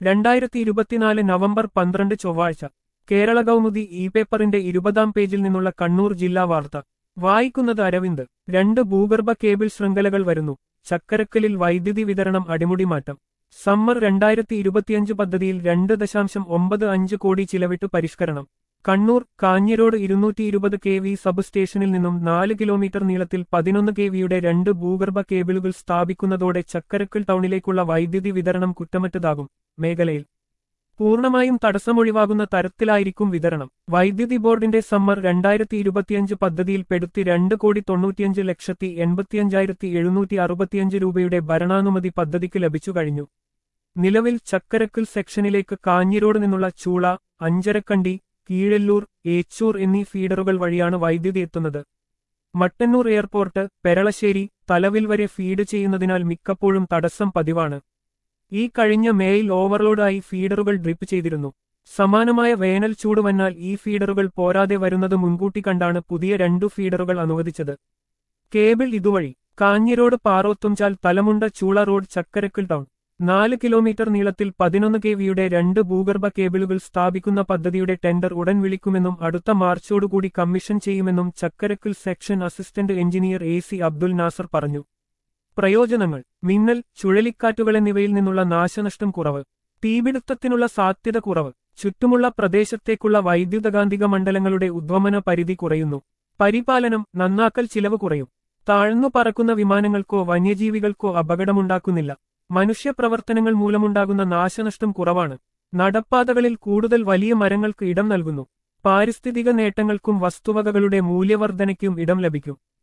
രണ്ടായിരത്തി ഇരുപത്തിനാല് നവംബർ പന്ത്രണ്ട് ചൊവ്വാഴ്ച കേരള കൗമുദി ഇ പേപ്പറിന്റെ ഇരുപതാം പേജിൽ നിന്നുള്ള കണ്ണൂർ ജില്ലാ വാർത്ത വായിക്കുന്നത് അരവിന്ദ് രണ്ട് ഭൂഗർഭ കേബിൾ ശൃംഖലകൾ വരുന്നു ചക്കരക്കലിൽ വൈദ്യുതി വിതരണം അടിമുടി മാറ്റം സമ്മർ രണ്ടായിരത്തി ഇരുപത്തിയഞ്ച് പദ്ധതിയിൽ രണ്ട് ദശാംശം ഒമ്പത് അഞ്ച് കോടി ചിലവിട്ട് പരിഷ്കരണം കണ്ണൂർ കാഞ്ഞിരോട് ഇരുന്നൂറ്റി ഇരുപത് കെ വി സബ് സ്റ്റേഷനിൽ നിന്നും നാല് കിലോമീറ്റർ നീളത്തിൽ പതിനൊന്ന് കെ വിയുടെ രണ്ട് ഭൂഗർഭ കേബിളുകൾ സ്ഥാപിക്കുന്നതോടെ ചക്കരക്കൽ ടൗണിലേക്കുള്ള വൈദ്യുതി വിതരണം കുറ്റമറ്റതാകും മേഖലയിൽ പൂർണ്ണമായും തടസ്സമൊഴിവാകുന്ന തരത്തിലായിരിക്കും വിതരണം വൈദ്യുതി ബോർഡിന്റെ സമ്മർ രണ്ടായിരത്തി ഇരുപത്തിയഞ്ച് പദ്ധതിയിൽ പെടുത്തി രണ്ട് കോടി തൊണ്ണൂറ്റിയഞ്ച് ലക്ഷത്തി എൺപത്തിയഞ്ചായിരത്തി എഴുന്നൂറ്റി അറുപത്തിയഞ്ച് രൂപയുടെ ഭരണാനുമതി പദ്ധതിക്ക് ലഭിച്ചു കഴിഞ്ഞു നിലവിൽ ചക്കരക്കൽ സെക്ഷനിലേക്ക് കാഞ്ഞിരോട് നിന്നുള്ള ചൂള അഞ്ചരക്കണ്ടി കീഴല്ലൂർ ഏച്ചൂർ എന്നീ ഫീഡറുകൾ വഴിയാണ് വൈദ്യുതി എത്തുന്നത് മട്ടന്നൂർ എയർപോർട്ട് പെരളശ്ശേരി തലവിൽ വരെ ഫീഡ് ചെയ്യുന്നതിനാൽ മിക്കപ്പോഴും തടസ്സം പതിവാണ് ഈ കഴിഞ്ഞ മേയിൽ ഓവർലോഡായി ഫീഡറുകൾ ഡ്രിപ്പ് ചെയ്തിരുന്നു സമാനമായ വേനൽ ചൂട് വന്നാൽ ഈ ഫീഡറുകൾ പോരാതെ വരുന്നത് മുൻകൂട്ടി കണ്ടാണ് പുതിയ രണ്ടു ഫീഡറുകൾ അനുവദിച്ചത് കേബിൾ ഇതുവഴി കാഞ്ഞിരോട് പാറോത്തുംചാൽ തലമുണ്ട ചൂള റോഡ് ചക്കരക്കൽ ടൗൺ നാല് കിലോമീറ്റർ നീളത്തിൽ പതിനൊന്ന് കെ വിയുടെ രണ്ട് ഭൂഗർഭ കേബിളുകൾ സ്ഥാപിക്കുന്ന പദ്ധതിയുടെ ടെൻഡർ ഉടൻ വിളിക്കുമെന്നും അടുത്ത മാർച്ചോടുകൂടി കമ്മീഷൻ ചെയ്യുമെന്നും Chakkarakkal section assistant engineer A C Abdul Nasar പറഞ്ഞു പ്രയോജനങ്ങൾ മിന്നൽ ചുഴലിക്കാറ്റുകൾ എന്നിവയിൽ നിന്നുള്ള നാശനഷ്ടം കുറവ് തീപിടുത്തത്തിനുള്ള സാധ്യത കുറവ് ചുറ്റുമുള്ള പ്രദേശത്തേക്കുള്ള വൈദ്യുതകാന്തിക മണ്ഡലങ്ങളുടെ ഉദ്വമന പരിധി കുറയുന്നു പരിപാലനം നന്നാക്കൽ ചിലവ് കുറയും താഴ്ന്നു പറക്കുന്ന വിമാനങ്ങൾക്കോ വന്യജീവികൾക്കോ അപകടമുണ്ടാക്കുന്നില്ല മനുഷ്യപ്രവർത്തനങ്ങൾ മൂലമുണ്ടാകുന്ന നാശനഷ്ടം കുറവാണ് നടപ്പാതകളിൽ കൂടുതൽ വലിയ മരങ്ങൾക്ക് ഇടം നൽകുന്നു പാരിസ്ഥിതിക നേട്ടങ്ങൾക്കും വസ്തുവകകളുടെ മൂല്യവർദ്ധനയ്ക്കും ഇടം ലഭിക്കും